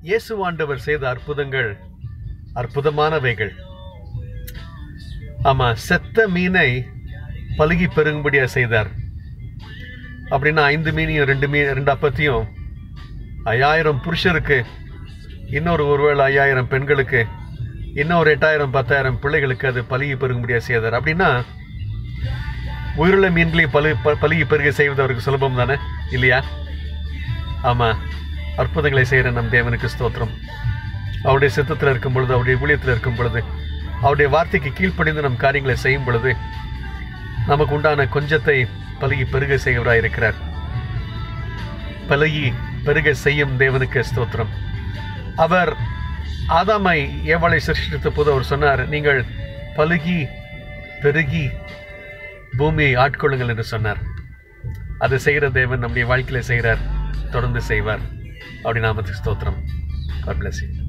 இயேசுவாண்டவர் செய்த அற்புதங்கள் அற்புதமானவைகள் ஆமா செத்த மீனை பலுகி பெருங்கும்படியா செய்தார் அப்படின்னா ஐந்து மீனையும் ரெண்டு மீன் ரெண்டு அப்பத்தையும் ஐயாயிரம் புருஷருக்கு இன்னொரு ஒருவேளை ஐயாயிரம் பெண்களுக்கு இன்னொரு எட்டாயிரம் பத்தாயிரம் பிள்ளைகளுக்கு அது பலுகி பெருகும்படியா செய்தார் அப்படின்னா உயிருள்ள மீன்களையும் பலு ப- பலுகி பெருக செய்வது அவருக்கு சுலபம் தானே இல்லையா ஆமா அற்புதங்களை செய்கிற நம் தேவனுக்கு ஸ்தோத்திரம் அவருடைய சித்தத்தில் இருக்கும் பொழுது அவருடைய ஊழியத்தில் இருக்கும் பொழுது அவருடைய வார்த்தைக்கு கீழ்ப்படிந்து நம் காரியங்களை செய்யும் பொழுது நமக்கு உண்டான கொஞ்சத்தை பலுகி பெருக செய்கிறவராய் இருக்கிறார் பலுகி பெருக செய்யும் தேவனுக்கு ஸ்தோத்திரம் அவர் ஆதாமை ஏவாளை சிருஷ்டித்த போது அவர் சொன்னார் நீங்கள் பலுகி பெருகி பூமியை ஆட்கொள்ளுங்கள் என்று சொன்னார் அதை செய்கிற தேவன் நம்முடைய வாழ்க்கையில செய்கிறார் தொடர்ந்து செய்வார் அப்படி நாமத்துக்கு ஸ்தோத்திரம் God bless you